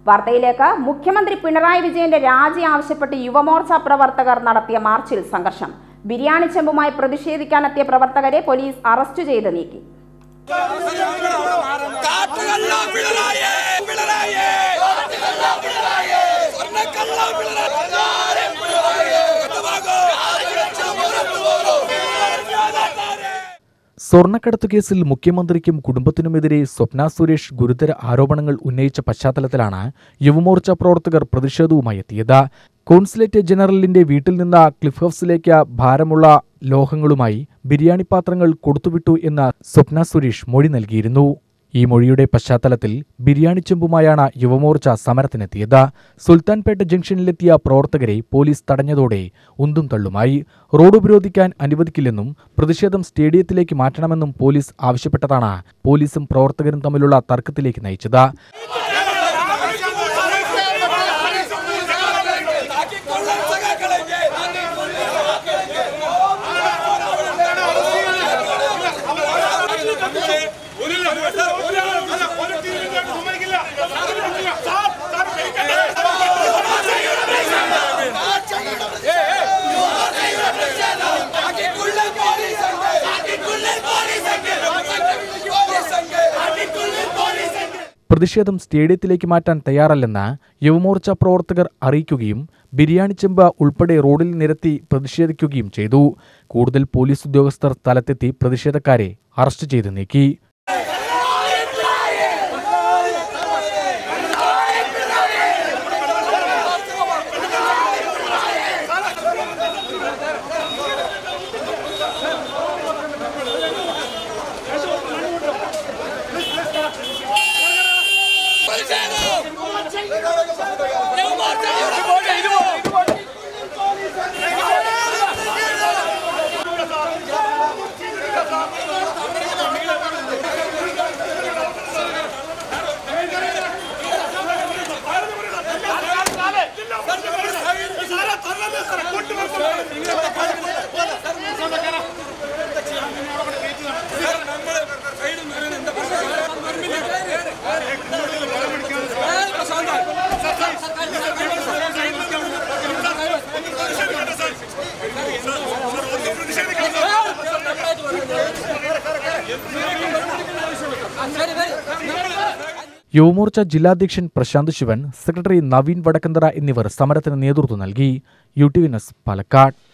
വാർത്തയിലേക്ക് മുഖ്യമന്ത്രി പിണറായി വിജയന്റെ രാജി ആവശ്യപ്പെട്ട് യുവമോർച്ച പ്രവർത്തകർ നടത്തിയ മാർച്ചിൽ സംഘർഷം ബിരിയാണി ചെമ്പുമായി പ്രതിഷേധിക്കാനെത്തിയ പ്രവർത്തകരെ പോലീസ് അറസ്റ്റ് ചെയ്ത് നീക്കി കാട്ടുകള്ള പിണറായി പിണറായി സ്വർണ്ണക്കള്ള പിണറായി പിണറായി സ്വർണ്ണക്കടത്ത് കേസിൽ മുഖ്യമന്ത്രിക്കും കുടുംബത്തിനുമെതിരെ സ്വപ്ന സുരേഷ് ഗുരുതര ആരോപണങ്ങൾ ഉന്നയിച്ച പശ്ചാത്തലത്തിലാണ് യുവമോർച്ച പ്രവർത്തകർ പ്രതിഷേധവുമായി എത്തിയത് കോൺസുലേറ്റ് ജനറലിന്റെ വീട്ടിൽ നിന്ന് ക്ലിഫ് ഹൗസിലേക്ക് ഭാരമുള്ള ലോഹങ്ങളുമായി ബിരിയാണി പാത്രങ്ങൾ കൊടുത്തുവിട്ടു എന്ന സ്വപ്ന സുരേഷ് മൊഴി നൽകിയിരുന്നു ഈ മൊഴിയുടെ പശ്ചാത്തലത്തിൽ ബിരിയാണി ചെമ്പുമായാണ് യുവമോർച്ച സമരത്തിനെത്തിയത് സുൽത്താൻപേട്ട ജംഗ്ഷനിലെത്തിയ പ്രവർത്തകരെ പോലീസ് തടഞ്ഞതോടെ ഉന്തും തള്ളുമായി റോഡ് ഉപരോധിക്കാൻ അനുവദിക്കില്ലെന്നും പ്രതിഷേധം സ്റ്റേഡിയത്തിലേക്ക് മാറ്റണമെന്നും പോലീസ് ആവശ്യപ്പെട്ടതാണ് പോലീസും പ്രവർത്തകരും തമ്മിലുള്ള തർക്കത്തിലേക്ക് നയിച്ചത് കൊള്ളൻ സഖാക്കളെ അടിക്കുള്ളിൽ പോലീസ് ഉണ്ട് അടിക്കുള്ളിൽ പോലീസ് ഉണ്ട് പോലീസ് ഉണ്ട് അടിക്കുള്ളിൽ പോലീസ് ഉണ്ട് പ്രതിഷേധം സ്റ്റേഡിയത്തിലേക്ക് മാറ്റാൻ തയ്യാറല്ലെന്ന് യുവമോർച്ച പ്രവർത്തകർ അറിയിക്കുകയും ബിരിയാണി ചെമ്പ് ഉൾപ്പെടെ റോഡിൽ നിരത്തി പ്രതിഷേധിക്കുകയും ചെയ്തു കൂടുതൽ പോലീസ് ഉദ്യോഗസ്ഥർ സ്ഥലത്തെത്തി പ്രതിഷേധക്കാരെ അറസ്റ്റ് ചെയ്ത് നീക്കി യുവമോർച്ച ജില്ലാധ്യക്ഷൻ പ്രശാന്ത് ശിവൻ സെക്രട്ടറി നവീൻ വടക്കന്തറ എന്നിവർ സമരത്തിന് നേതൃത്വം നൽകി U T V news Palakkad